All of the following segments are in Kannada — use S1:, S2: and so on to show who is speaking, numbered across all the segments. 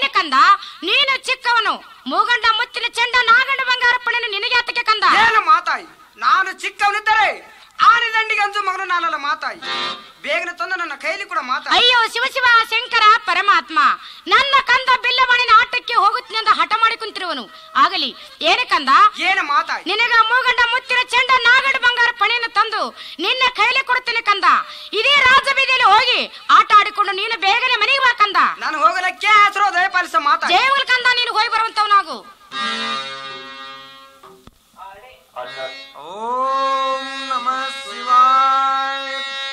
S1: ಕಂದ ನೀನು ಚಿಕ್ಕವನು ಮೂಗಂಡ ಮುತ್ತಿನ ಚೆಂಡ ನಾಗಂಡ ಬಂಗಾರ ಪಣೆಯನ್ನು ನಿನಗೆ ಆತಕ್ಕೆ ಕಂದ
S2: ಏನು ಮಾತಾಯಿ ನಾನು ಚಿಕ್ಕವನಿದ್ದರೆ ಆನೆ ದಂಡಿಗೆ ಅಂಜು ಮಗನು ನಾನಲ್ಲ ಮಾತಾಯಿ ಬೇಗನೆ ತಂದು ನನ್ನ ಕೈಲಿ ಕೂಡ ಮಾತಾಯಿ
S1: ಅಯ್ಯೋ ಶಿವ ಶಿವ ಶಂಕರ ಪರಮಾತ್ಮ ನನ್ನ ಕಂದ ಬಿಲ್ಲವಾಣಿನ ಆಟಕ್ಕೆ ಹೋಗುತ್ತಿನಿಂದ ಹಠ ಮಾಡಿ ಕುಂತಿರುವನು ಆಗಲಿ ಏನೇ ಕಂದ
S2: ಏನು ಮಾತಾಯಿ
S1: ನಿನಗ ಮೂಗಂಡ ಮುತ್ತಿನ ಚೆಂಡ ನಾಗಡ ಬಂಗಾರ ಪಣೆಯನ್ನು ತಂದು ನಿನ್ನ ಕೈಲಿ ಕೊಡುತ್ತೇನೆ ಕಂದ ಇದೇ ರಾಜಬೀದಿಯಲ್ಲಿ ಹೋಗಿ ಆಟ ಆಡಿಕೊಂಡು ನೀನು ಬೇಗನೆ ಮನೆಗೆ ಬಾ ಕಂದ
S2: ನಾನು ಹೋಗಲಕ್ಕೆ ಹೆಸರು ದಯಪಾಲಿಸ ಮಾತಾಯಿ
S1: ಜಯವುಲ್ ಕಂದ ನೀನು ಹೋಗಿ ಬರುವಂತವನಾಗು
S2: ಓಂ ನಮಃ ಶಿವಾಯ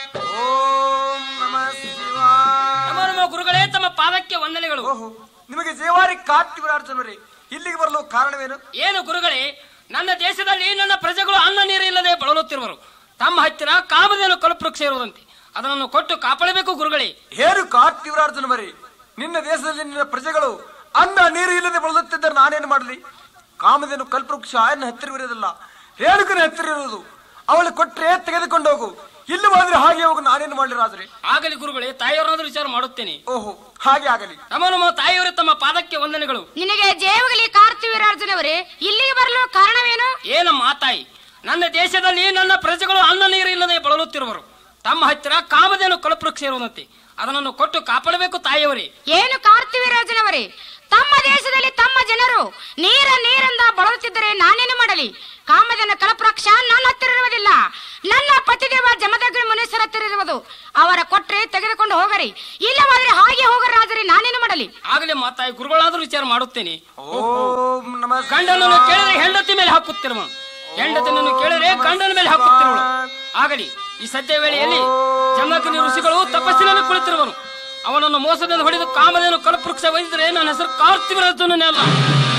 S2: ಓಂ ನಮಃ ಶಿವಾಯ
S3: ನಮ್ಮ ನಮ್ಮ ಗುರುಗಳೇ ತಮ್ಮ ಪಾದಕ್ಕೆ ವಂದನೆಗಳು
S2: ಓಹೋ ನಿಮಗೆ ಜೇವಾರಿ ಕಾರ್ತಿವರಾರ್ಜುನರೇ ಇಲ್ಲಿಗೆ ಬರಲು ಕಾರಣವೇನು
S3: ಏನು ಗುರುಗಳೇ ನನ್ನ ದೇಶದಲ್ಲಿ ನನ್ನ ಪ್ರಜೆಗಳು ಅನ್ನ ನೀರು ಇಲ್ಲದೆ ಬಳಲುತ್ತಿರುವರು ತಮ್ಮ ಹತ್ತಿರ ಕಾಮಧೇನು ಕಲ್ಪವೃಕ್ಷ ಇರುವುದಂತೆ ಅದನ್ನು ಕೊಟ್ಟು ಕಾಪಾಡಬೇಕು ಗುರುಗಳೇ
S2: ಏನು ಕಾರ್ತಿವರಾರ್ಜುನ ಮರಿ ನಿನ್ನ ದೇಶದಲ್ಲಿ ನಿನ್ನ ಪ್ರಜೆಗಳು ಅನ್ನ ನೀರು ಇಲ್ಲದೆ ಬಳಲುತ್ತಿದ್ದರೆ ನಾನೇನು ಮಾಡಲಿ ಕಾಮಧೇನು ಕಲ್ಪವೃಕ್ಷ ನನ್ನ ಹತ್ತಿರವಿರೋದಿಲ್ಲ ರೇಣುಕನ ಹತ್ತಿರ ಇರುವುದು ಅವಳು ಕೊಟ್ಟರೆ ತೆಗೆದುಕೊಂಡು ಹೋಗು ಇಲ್ಲಿ ಹೋದ್ರೆ ಹಾಗೆ ಹೋಗು ನಾನೇನು ಮಾಡಲಿ ರಾಜರೇ
S3: ಆಗಲಿ ಗುರುಗಳೇ ತಾಯಿಯವರಾದ್ರೂ ವಿಚಾರ ಮಾಡುತ್ತೇನೆ
S2: ಓಹೋ ಹಾಗೆ ಆಗಲಿ
S3: ನಮ್ಮ ನಮ್ಮ ತಾಯಿಯವರೇ ತಮ್ಮ ಪಾದಕ್ಕೆ ವಂದನೆಗಳು
S1: ನಿನಗೆ ಜಯವುಗಲಿ ಕಾರ್ತಿವೀರಾರ್ಜುನವರೇ ಇಲ್ಲಿಗೆ ಬರಲು ಕಾರಣವೇನು
S3: ಏನಮ್ಮ ತಾಯಿ ನನ್ನ ದೇಶದಲ್ಲಿ ನನ್ನ ಪ್ರಜೆಗಳು ಅನ್ನ ನೀರು ಇಲ್ಲದೆ ಬಳಲುತ್ತಿರುವರು ತಮ್ಮ ಹತ್ತಿರ ಕಾಮಧೇನು ಕಲ್ಪವೃಕ್ಷ ಇರುವುದಂತೆ ಅದನ್ನು ಕೊಟ್ಟು ಕಾಪಾಡಬೇಕು ತಾಯಿಯವರೇ
S1: ಏನು ಕಾರ್ತಿವೀರಾರ್ಜುನವರೇ ತಮ್ಮ ದೇಶದಲ್ಲಿ ತಮ್ಮ ಜನರು ನೀರ ನೀರಿಂದ ಬಳಲುತ್ತಿದ್ದರೆ ನಾನೇನು ಮಾಡಲಿ ಕಾಮದನ ಕಲಪ್ರಾಕ್ಷ ನನ್ನ ಹತ್ತಿರ ಇರುವುದಿಲ್ಲ ನನ್ನ ಪತಿದೇವ ಜಮದಗ್ನಿ ಮುನೀಶ್ವರ ಹತ್ತಿರ ಇರುವುದು ಅವರ ಕೊಟ್ರೆ ತೆಗೆದುಕೊಂಡು ಹೋಗರಿ ಇಲ್ಲವಾದ್ರೆ ಹಾಗೆ ಹೋಗರ ರಾಜರೇ ನಾನೇನು ಮಾಡಲಿ
S3: ಆಗಲೇ ಮಾತಾಯಿ ಗುರುಗಳಾದ್ರೂ ವಿಚಾರ ಮಾಡುತ್ತೇನೆ
S2: ಓಂ ನಮಃ
S3: ಗಂಡನನ್ನು ಕೇಳಿದ್ರೆ ಹೆಂಡತಿ ಮೇಲೆ ಹಾಕುತ್ತಿರುವ ಹೆಂಡತಿನನ್ನು ಕೇಳಿದ್ರೆ ಗಂಡನ ಮೇಲೆ ಹಾಕುತ್ತಿರುವಳು ಆಗಲಿ ಈ ಸದ್ಯ ವೇಳೆಯಲ್ಲಿ ಜಮದಗ್ನಿ ಋಷಿಗಳು ತಪಸ್ಸಿನಲ್ಲಿ ಕುಳಿತಿರುವನು ಅವನನ್ನು ಮೋಸದಿಂದ ಹೊಡೆದು ಕಾಮಧೇನು ಕಲ್ಪವೃಕ್ಷ ವಹಿಸಿದ್ರೆ ನನ್ನ ಹೆಸರು ಕಾರ್ತಿವರಾಜನೇ ಅಲ್ಲ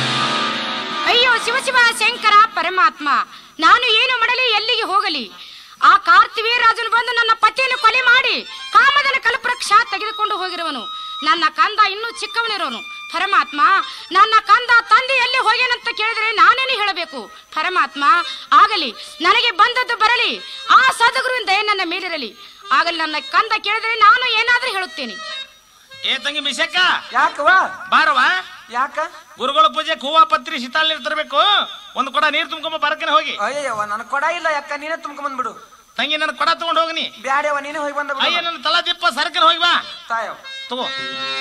S1: ಅಯ್ಯೋ ಶಿವಶಿವ ಶಂಕರ ಪರಮಾತ್ಮ ನಾನು ಏನು ಮಾಡಲಿ ಎಲ್ಲಿಗೆ ಹೋಗಲಿ ಆ ಕಾರ್ತಿವೀರಾಜನು ಬಂದು ನನ್ನ ಪತಿಯನ್ನು ಕೊಲೆ ಮಾಡಿ ಕಾಮದನ ಕಲ್ಪವೃಕ್ಷ ತೆಗೆದುಕೊಂಡು ಹೋಗಿರುವನು ನನ್ನ ಕಂದ ಇನ್ನೂ ಚಿಕ್ಕವನಿರೋನು ಪರಮಾತ್ಮ ನನ್ನ ಕಂದ ತಂದೆ ಎಲ್ಲಿ ಹೋಗ್ಯಾನಂತ ಕೇಳಿದ್ರೆ ನಾನೇನು ಹೇಳಬೇಕು ಪರಮಾತ್ಮ ಆಗಲಿ ನನಗೆ ಬಂದದ್ದು ಬರಲಿ ಆ ಸದಗುರುವಿನ ದಯೆ ನನ್ನ ಮೇಲಿರಲಿ ಆಗಲಿ ನನ್ನ ಕಂದ ಕೇಳಿದರೆ ನಾನು ಏನಾದ್ರೂ ಹೇಳುತ್ತೇನೆ
S4: ಏ ತಂಗಿ ಮಿಶಕ್ಕ
S2: ಯಾಕವ
S4: ಬಾರವ
S2: ಯಾಕ
S4: ಗುರುಗಳ ಪೂಜೆಗೆ ಹೂವ ಪತ್ರಿ ಶೀತಾಲ್ ನೀರು ತರಬೇಕು ಒಂದು ಕೊಡ ನೀರು ತುಂಬ್ಕೊಂಬ ಬರಕನೆ ಹೋಗಿ
S2: ಅಯ್ಯವ್ವ ನನ್ ಕೊಡ ಇಲ್ಲ ಯಾಕ ನೀನೇ ತುಂಬ್ಕೊಂಡ್ ಬಿಡು
S4: ತಂಗಿ ನನ್ನ ಕೊಡ ತಗೊಂಡು ಹೋಗ್ನಿ
S2: ಬ್ಯಾಡ್ಯವ ನೀನೇ ಹೋಗಿ ಬಂದ
S4: ಅಯ್ಯ ನನ್ನ ತಲಾ ದಿಪ್ಪ ಸರ್ಕನ್ ಹೋಗಿ ಬಾ
S2: ತಾಯವ್
S4: ತಗೋ